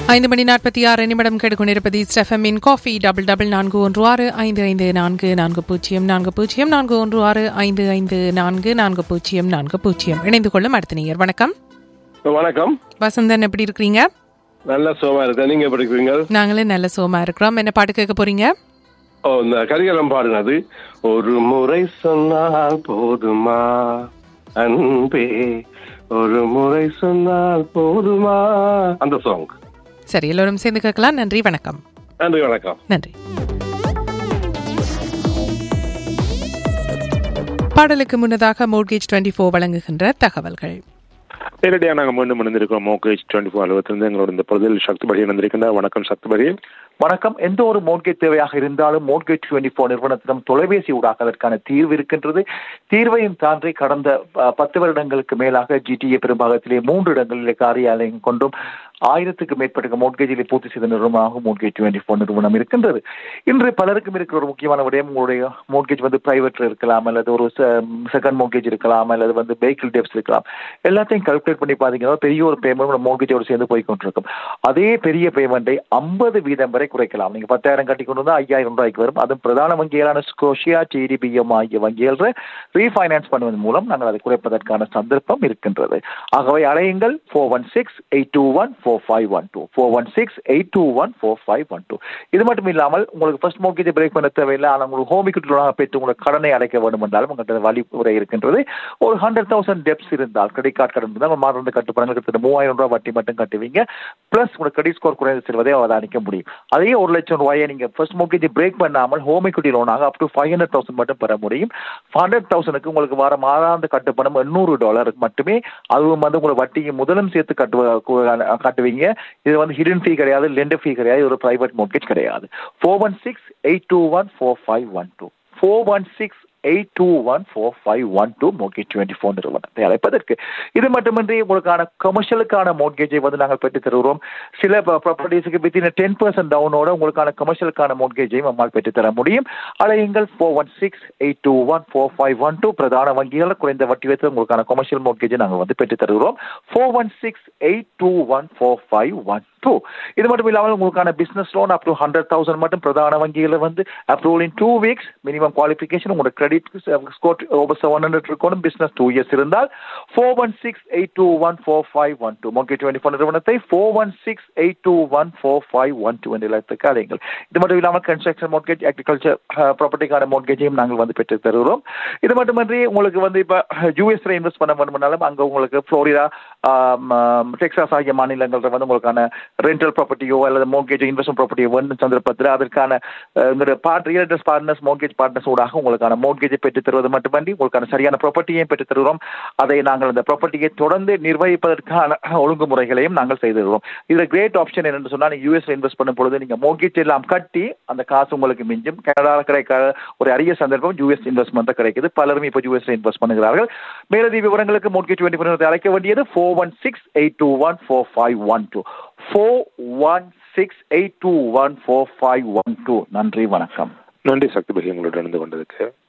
ஐந்து மணி நாற்பத்தி ஆறு நிமிடம் கெடுக்கொண்டிருப்பது ஸ்டெஃபமின் காஃபி டபுள் டபுள் நான்கு ஒன்று ஆறு ஐந்து ஐந்து நான்கு நான்கு பூஜ்ஜியம் நான்கு பூஜ்ஜியம் நான்கு ஒன்று ஆறு ஐந்து ஐந்து நான்கு நான்கு பூஜ்ஜியம் நான்கு பூஜ்ஜியம் இணைந்து கொள்ளும் அடுத்த நேயர் வணக்கம் வணக்கம் வசந்தன் எப்படி இருக்கிறீங்க நல்ல சோமா இருக்கேன் நீங்க எப்படி இருக்கிறீங்க நாங்களும் நல்ல சோமா இருக்கிறோம் என்ன பாட்டு கேட்க போறீங்க ஓ இந்த கரிகரம் பாடினது ஒரு முறை சொன்னால் போதுமா அன்பே ஒரு முறை சொன்னால் போதுமா அந்த சாங் சரி எல்லோரும் சேர்ந்து கேட்கலாம் நன்றி வணக்கம் நன்றி வணக்கம் நன்றி பாடலுக்கு முன்னதாக மோட்கேஜ் டுவெண்ட்டி ஃபோர் வழங்குகின்ற தகவல்கள் நேரடியாக நாங்கள் மீண்டும் இணைந்திருக்கிறோம் மோகேஜ் டுவெண்ட்டி ஃபோர் அலுவலகத்திலிருந்து எங்களோட இந்த பகுதியில் சக்திபடி இணைந்திருக்கின்றார் வணக்கம் சக்திபடி வணக்கம் எந்த ஒரு மோட்கேஜ் தேவையாக இருந்தாலும் மோட்கேஜ் டுவெண்ட்டி ஃபோர் நிறுவனத்திடம் தொலைபேசி ஊடாக அதற்கான தீர்வு இருக்கின்றது தீர்வையும் தாண்டி கடந்த அஹ், பத்து வருடங்களுக்கு மேலாக ஜிடிஏ பெரும்பாகத்திலே மூன்று இடங்களிலே காரியாலயம் கொண்டும் ஆயிரத்துக்கு மேற்பட்ட மோட்கேஜிலே பூர்த்தி செய்த நிறுவனமாக மோட்கேஜ் டுவெண்ட்டி ஃபோர் நிறுவனம் இருக்கின்றது இன்று பலருக்கும் இருக்கிற ஒரு முக்கியமான விடயம் உங்களுடைய மோட்கேஜ் வந்து பிரைவேட்ல இருக்கலாம் அல்லது ஒரு செகண்ட் மோட்கேஜ் இருக்கலாம் அல்லது வந்து வெஹிக்கிள் டெப்ஸ் இருக்கலாம் எல்லாத்தையும் கால்குலேட் பண்ணி பார்த்தீங்கன்னா பெரிய ஒரு பேமெண்ட் மோட்கேஜோடு சேர்ந்து போய் கொண்டிருக்கும் அதே பெரிய பேமெண்ட்டை ஐம்பது வீதம் வரை குறைக்கலாம் நீங்க பத்தாயிரம் கட்டி கொண்டு வந்தா ஐயாயிரம் ரூபாய்க்கு வரும் அதுவும் பிரதான வங்கிகளான ஸ்கோஷியா டிடிபிஎம் ஆகிய வங்கிகள் ரீஃபைனான்ஸ் பண்ணுவதன் மூலம் நாங்கள் அதை குறைப்பதற்கான சந்தர்ப்பம் இருக்கின்றது ஆகவே அழையுங்கள் four one six eight two one four five one two four one six eight two one four five one two இது மட்டும் இல்லாமல் உங்களுக்கு ஃபர்ஸ்ட் மோக்கேஜ் பிரேக் பண்ண தேவையில்லை ஆனால் உங்களுக்கு ஹோம் இக்குட்டிலாக பெற்று உங்களுக்கு கடனை அடைக்க வேண்டும் என்றாலும் உங்கள்கிட்ட வழிமுறை இருக்கின்றது ஒரு ஹண்ட்ரட் தௌசண்ட் டெப்ஸ் இருந்தால் கிரெடிட் கார்டு கடன் இருந்தால் மாறுந்த கட்டுப்படங்கள் கிட்டத்தட்ட மூவாயிரம் ரூபாய் வட்டி மட்டும் கட்டுவீங்க பிளஸ் உங்களுக்கு கிரெடிட் ஸ்கோர் குறைந்து செல்வதை அவதானிக்க முடியும் அதே ஒரு லட்சம் ரூபாயை நீங்க ஃபர்ஸ்ட் மோக்கேஜ் பிரேக் பண்ணாமல் ஹோம் equity லோனாக up to five hundred thousand மட்டும் பெற முடியும் ஹண்ட்ரட் தௌசண்ட்க்கு உங்களுக்கு வர மாதாந்த கட்டுப்பணம் எண்ணூறு டாலருக்கு மட்டுமே அதுவும் வந்து உங்களுக்கு வட்டியும் முதலும் சேர்த்து கட்டு கட்டுவீங்க இது வந்து ஹிடன் ஃபீ கிடையாது லெண்டர் ஃபீ கிடையாது ஒரு பிரைவேட் மோக்கேஜ் கிடையாது four one six eight two one four five one two four one six eight two one four five one two mortgage twenty four நிறுவனத்தை அழைப்பதற்கு இது மட்டுமின்றி உங்களுக்கான கமர்ஷியலுக்கான மோட்கேஜை வந்து நாங்கள் பெற்று தருகிறோம் சில ப்ராப்பர்ட்டிஸுக்கு வித்தின் டென் பர்சன்ட் டவுனோட உங்களுக்கான கமர்ஷியலுக்கான மோட்கேஜையும் நம்மால் பெற்று தர முடியும் அழையுங்கள் four one six eight two one four five one two பிரதான வங்கிகள் குறைந்த வட்டி வைத்து உங்களுக்கான கமர்ஷியல் மோட்கேஜை நாங்கள் வந்து பெற்று தருகிறோம் four one six eight two one four five one two இது மட்டும் இல்லாமல் உங்களுக்கான business loan up to hundred thousand மட்டும் பிரதான வங்கியில் வந்து approval in two weeks minimum qualification உங்களோட credit score over seven hundred இருக்கணும் பிசினஸ் டூ இயர்ஸ் இருந்தால் four one six eight two one four five one two மோக்கே டுவெண்ட்டி ஃபோர் நிறுவனத்தை four one six eight two one four five one two என்ற இலக்கத்துக்கு அழைங்கள் இது மட்டும் இல்லாமல் கன்ஸ்ட்ரக்ஷன் மோட்கேஜ் அக்ரிகல்ச்சர் ப்ராப்பர்ட்டிக்கான மோட்கேஜையும் நாங்கள் வந்து பெற்று தருகிறோம் இது மட்டுமின்றி உங்களுக்கு வந்து இப்போ யூஎஸ்ல இன்வெஸ்ட் பண்ண வேணும்னாலும் அங்கே உங்களுக்கு ஃப்ளோரிடா டெக்ஸாஸ் ஆகிய மாநிலங்களில் வந்து உங்களுக்கான ரெண்டல் ப்ராப்பர்ட்டியோ அல்லது மோர்கேஜ் இன்வெஸ்ட்மெண்ட் ப்ராப்பர்ட்டியோ வேண்டும் சந்தர்ப்பத்தில் அதற்கான அஹ், உங்களுடைய part real estate partners mortgage partners ஊடாக உங்களுக்கான மோர்கேஜை பெற்றுத் தருவது மட்டுமன்றி உங்களுக்கான சரியான ப்ராப்பர்ட்டியையும் பெற்றுத் தருகிறோம் அதை நாங்கள் அந்த ப்ராப்பர்ட்டியை தொடர்ந்து நிர்வகிப்பதற்கான ஒழுங்குமுறைகளையும் நாங்கள் செய்து தருவோம் இதில் கிரேட் ஆப்ஷன் என்னன்னு சொன்னால் நீங்கள் யூஎஸ்ல இன்வெஸ்ட் பண்ணும் பொழுது நீங்கள் மோர்கேஜ் எல்லாம் கட்டி அந்த காசு உங்களுக்கு மிஞ்சும் கனடாவில் கிடைக்காத ஒரு அரிய சந்தர்ப்பம் யூஎஸ் இன்வெஸ்ட்மெண்ட் தான் கிடைக்குது பலரும் இப்போ யூஎஸ்ல இன்வெஸ்ட் பண்ணுகிறார்கள் மேலதிக விவரங்களுக்கு மோர்கேஜ் டுவெண்ட்டி ஃபோர் அழைக்க வேண்டியது four one six eight two one four five one two four one six eight two one four five one two நன்றி வணக்கம் நன்றி சக்திபதி உங்களோட இணைந்து கொண்டதுக்கு